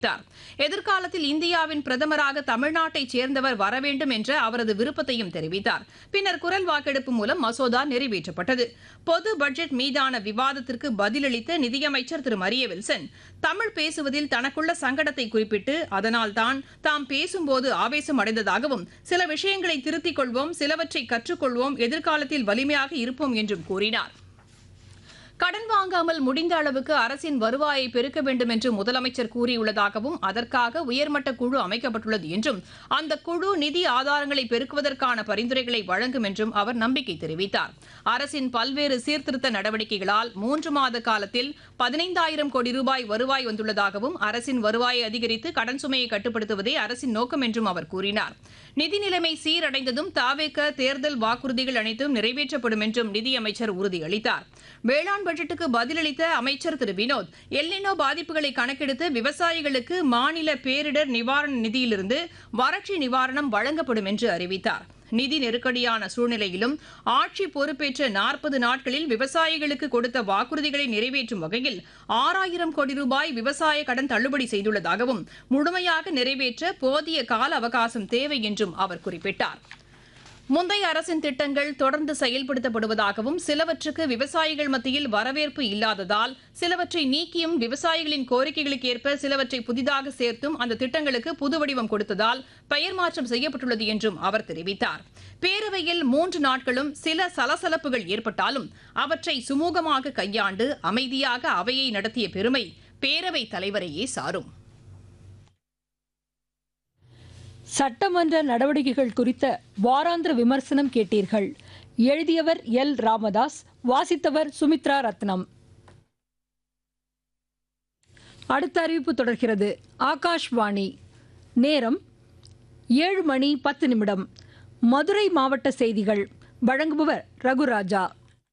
தெரிவித்தார் எதிர்காலத்தில் இந்தியாவின் பிரதமராக தமிழ்நாட்டைச் சேர்ந்தவர் வர வேண்டும் என்ற அவரது விருப்பத்தையும் தெரிவித்தார் பின்னர் குரல் வாக்கெடுப்பு மூலம் மசோதா நிறைவேற்றப்பட்டது பொது பட்ஜெட் மீதான விவாதத்திற்கு பதிலளித்த நிதியமைச்சர் திரு மரிய வில்சன் தமிழ் பேசுவதில் தனக்குள்ள சங்கடத்தை குறிப்பிட்டு அதனால்தான் தாம் பேசும்போது ஆவேசம் அடைந்ததாகவும் சில விஷயங்களை திருத்திக் கொள்வோம் சிலவற்றை கற்றுக்கொள்வோம் எதிர்காலத்தில் வலிமையாக இருப்போம் என்றும் கூறினார் கடன் வாங்காமல் முடிந்த அளவுக்கு அரசின் வருவாயை பெருக்க வேண்டும் என்று முதலமைச்சர் கூறியுள்ளதாகவும் அதற்காக உயர்மட்ட குழு அமைக்கப்பட்டுள்ளது என்றும் அந்த குழு நிதி ஆதாரங்களை பெருக்குவதற்கான பரிந்துரைகளை வழங்கும் என்றும் அவர் நம்பிக்கை தெரிவித்தார் அரசின் பல்வேறு சீர்திருத்த நடவடிக்கைகளால் மூன்று மாத காலத்தில் பதினைந்தாயிரம் கோடி ரூபாய் வருவாய் வந்துள்ளதாகவும் அரசின் வருவாயை அதிகரித்து கடன் சுமையை கட்டுப்படுத்துவதே அரசின் நோக்கம் என்றும் அவர் கூறினார் நிதி நிலைமை சீரடைந்ததும் தாவேக்க தேர்தல் வாக்குறுதிகள் அனைத்தும் நிறைவேற்றப்படும் என்றும் நிதியமைச்சர் உறுதியளித்தார் வேளாண் பட்ஜெட்டுக்கு பதிலளித்த அமைச்சர் திரு வினோத் எல்லினோ பாதிப்புகளை கணக்கெடுத்து விவசாயிகளுக்கு மாநில பேரிடர் நிவாரண நிதியிலிருந்து வறட்சி நிவாரணம் வழங்கப்படும் என்று அறிவித்தார் நிதி நெருக்கடியான சூழ்நிலையிலும் ஆட்சி பொறுப்பேற்ற நாற்பது நாட்களில் விவசாயிகளுக்கு கொடுத்த வாக்குறுதிகளை நிறைவேற்றும் வகையில் ஆறாயிரம் கோடி ரூபாய் விவசாய கடன் தள்ளுபடி செய்துள்ளதாகவும் முழுமையாக நிறைவேற்ற போதிய கால அவகாசம் தேவை என்றும் அவர் குறிப்பிட்டார் முந்தைய அரசின் திட்டங்கள் தொடர்ந்து செயல்படுத்தப்படுவதாகவும் சிலவற்றுக்கு விவசாயிகள் மத்தியில் வரவேற்பு இல்லாததால் சிலவற்றை நீக்கியும் விவசாயிகளின் கோரிக்கைகளுக்கு ஏற்ப சிலவற்றை புதிதாக சேர்த்தும் அந்த திட்டங்களுக்கு புது வடிவம் கொடுத்ததால் பெயர் மாற்றம் செய்யப்பட்டுள்ளது என்றும் அவர் தெரிவித்தார் பேரவையில் மூன்று நாட்களும் சில சலசலப்புகள் ஏற்பட்டாலும் அவற்றை சுமூகமாக கையாண்டு அமைதியாக அவையை நடத்திய பெருமை பேரவைத் தலைவரையே சாரும் சட்டமன்ற நடவடிக்கைகள் குறித்த வாராந்திர விமர்சனம் கேட்டீர்கள் எழுதியவர் எல் ராமதாஸ் வாசித்தவர் சுமித்ரா ரத்னம் அடுத்த அறிவிப்பு தொடர்கிறது ஆகாஷ்வாணி நேரம் ஏழு மணி பத்து நிமிடம் மதுரை மாவட்ட செய்திகள் வழங்குபவர் ரகுராஜா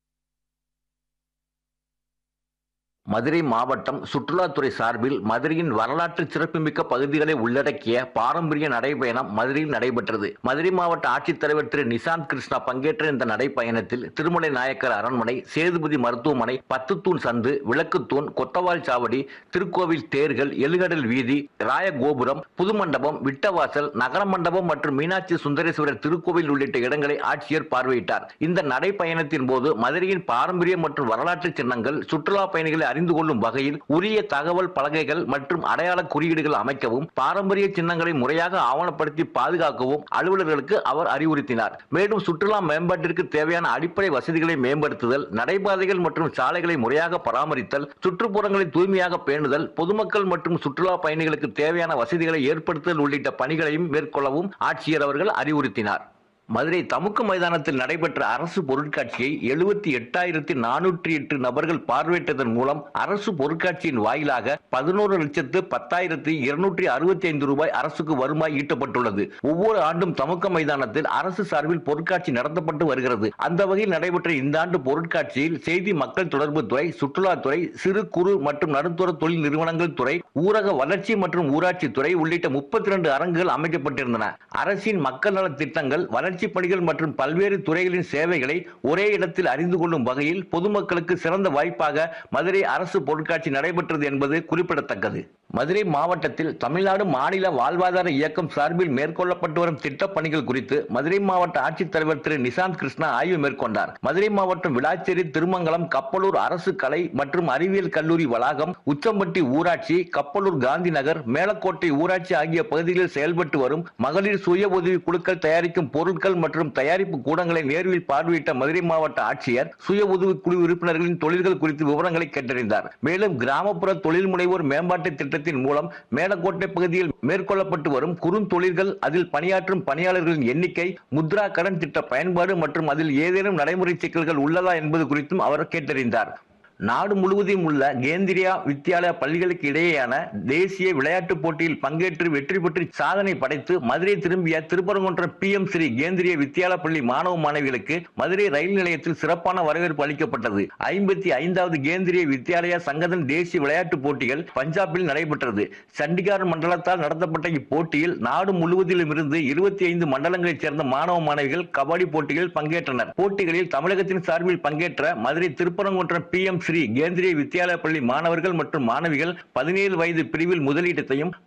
மதுரை மாவட்டம் சுற்றுலாத்துறை சார்பில் மதுரையின் வரலாற்று சிறப்புமிக்க பகுதிகளை உள்ளடக்கிய பாரம்பரிய நடைபயணம் மதுரையில் நடைபெற்றது மதுரை மாவட்ட ஆட்சித்தலைவர் திரு நிசாந்த் கிருஷ்ணா பங்கேற்ற இந்த நடைப்பயணத்தில் திருமலை நாயக்கர் அரண்மனை சேதுபதி மருத்துவமனை பத்துத்தூண் சந்து விளக்குத்தூண் கொத்தவால் சாவடி திருக்கோவில் தேர்கள் எழுகடல் வீதி ராயகோபுரம் புதுமண்டபம் விட்டவாசல் நகர மண்டபம் மற்றும் மீனாட்சி சுந்தரேஸ்வரர் திருக்கோவில் உள்ளிட்ட இடங்களை ஆட்சியர் பார்வையிட்டார் இந்த நடைப்பயணத்தின் போது மதுரையின் பாரம்பரிய மற்றும் வரலாற்று சின்னங்கள் சுற்றுலா பயணிகளை அறிந்து கொள்ளும் வகையில் உரிய தகவல் பலகைகள் மற்றும் அடையாள குறியீடுகள் அமைக்கவும் பாரம்பரிய சின்னங்களை முறையாக ஆவணப்படுத்தி பாதுகாக்கவும் அலுவலர்களுக்கு அவர் அறிவுறுத்தினார் மேலும் சுற்றுலா மேம்பாட்டிற்கு தேவையான அடிப்படை வசதிகளை மேம்படுத்துதல் நடைபாதைகள் மற்றும் சாலைகளை முறையாக பராமரித்தல் சுற்றுப்புறங்களை தூய்மையாக பேணுதல் பொதுமக்கள் மற்றும் சுற்றுலா பயணிகளுக்கு தேவையான வசதிகளை ஏற்படுத்துதல் உள்ளிட்ட பணிகளையும் மேற்கொள்ளவும் ஆட்சியர் அவர்கள் அறிவுறுத்தினார் மதுரை தமுக்கு மைதானத்தில் நடைபெற்ற அரசு பொருட்காட்சியை எழுபத்தி எட்டாயிரத்தி நானூற்றி எட்டு நபர்கள் பார்வையிட்டதன் மூலம் அரசு பொருட்காட்சியின் வாயிலாக பதினோரு லட்சத்து பத்தாயிரத்தி இருநூற்றி அறுபத்தி ஐந்து ரூபாய் அரசுக்கு வருவாய் ஈட்டப்பட்டுள்ளது ஒவ்வொரு ஆண்டும் தமுக்க மைதானத்தில் அரசு சார்பில் பொருட்காட்சி நடத்தப்பட்டு வருகிறது அந்த வகையில் நடைபெற்ற இந்த ஆண்டு பொருட்காட்சியில் செய்தி மக்கள் தொடர்பு துறை சுற்றுலாத்துறை சிறு குறு மற்றும் நடுத்தர தொழில் நிறுவனங்கள் துறை ஊரக வளர்ச்சி மற்றும் ஊராட்சி துறை உள்ளிட்ட முப்பத்தி இரண்டு அரங்குகள் அமைக்கப்பட்டிருந்தன அரசின் மக்கள் நல திட்டங்கள் வளர்ச்சி வளர்ச்சிப் பணிகள் மற்றும் பல்வேறு துறைகளின் சேவைகளை ஒரே இடத்தில் அறிந்து கொள்ளும் வகையில் பொதுமக்களுக்கு சிறந்த வாய்ப்பாக மதுரை அரசு பொருட்காட்சி நடைபெற்றது என்பது குறிப்பிடத்தக்கது மதுரை மாவட்டத்தில் தமிழ்நாடு மாநில வாழ்வாதார இயக்கம் சார்பில் மேற்கொள்ளப்பட்டு வரும் திட்டப் பணிகள் குறித்து மதுரை மாவட்ட ஆட்சித்தலைவர் திரு நிசாந்த் கிருஷ்ணா ஆய்வு மேற்கொண்டார் மதுரை மாவட்டம் விளாச்சேரி திருமங்கலம் கப்பலூர் அரசு கலை மற்றும் அறிவியல் கல்லூரி வளாகம் உச்சம்பட்டி ஊராட்சி கப்பலூர் காந்தி நகர் மேலக்கோட்டை ஊராட்சி ஆகிய பகுதிகளில் செயல்பட்டு வரும் மகளிர் சுய உதவி குழுக்கள் தயாரிக்கும் பொருட்கள் மற்றும் தயாரிப்பு கூடங்களை நேரில் பார்வையிட்ட மதுரை மாவட்ட ஆட்சியர் சுய உதவி குழு உறுப்பினர்களின் தொழில்கள் குறித்து விவரங்களை கேட்டறிந்தார் மேலும் கிராமப்புற தொழில் முனைவோர் மேம்பாட்டு திட்டத்தின் மூலம் மேலக்கோட்டை பகுதியில் மேற்கொள்ளப்பட்டு வரும் குறுந்தொழில்கள் அதில் பணியாற்றும் பணியாளர்களின் எண்ணிக்கை முத்ரா கடன் திட்ட பயன்பாடு மற்றும் அதில் ஏதேனும் நடைமுறை சிக்கல்கள் உள்ளதா என்பது குறித்தும் அவர் கேட்டறிந்தார் நாடு முழுவதும் உள்ள கேந்திரியா வித்யாலயா பள்ளிகளுக்கு இடையேயான தேசிய விளையாட்டுப் போட்டியில் பங்கேற்று வெற்றி பெற்று சாதனை படைத்து மதுரை திரும்பிய திருப்பரங்குன்றம் பி எம் ஸ்ரீ கேந்திரிய வித்யாலயா பள்ளி மாணவ மாணவிகளுக்கு மதுரை ரயில் நிலையத்தில் சிறப்பான வரவேற்பு அளிக்கப்பட்டது ஐம்பத்தி ஐந்தாவது கேந்திரிய வித்யாலயா சங்கதன் தேசிய விளையாட்டுப் போட்டிகள் பஞ்சாபில் நடைபெற்றது சண்டிகார் மண்டலத்தால் நடத்தப்பட்ட இப்போட்டியில் நாடு முழுவதிலும் இருந்து இருபத்தி ஐந்து மண்டலங்களைச் சேர்ந்த மாணவ மாணவிகள் கபடி போட்டிகளில் பங்கேற்றனர் போட்டிகளில் தமிழகத்தின் சார்பில் பங்கேற்ற மதுரை திருப்பரங்குன்றம் பி எம் ஸ்ரீ கேந்திரிய வித்யாலயா பள்ளி மாணவர்கள் மற்றும் மாணவிகள் பதினேழு வயது பிரிவில் முதலீட்டத்தையும்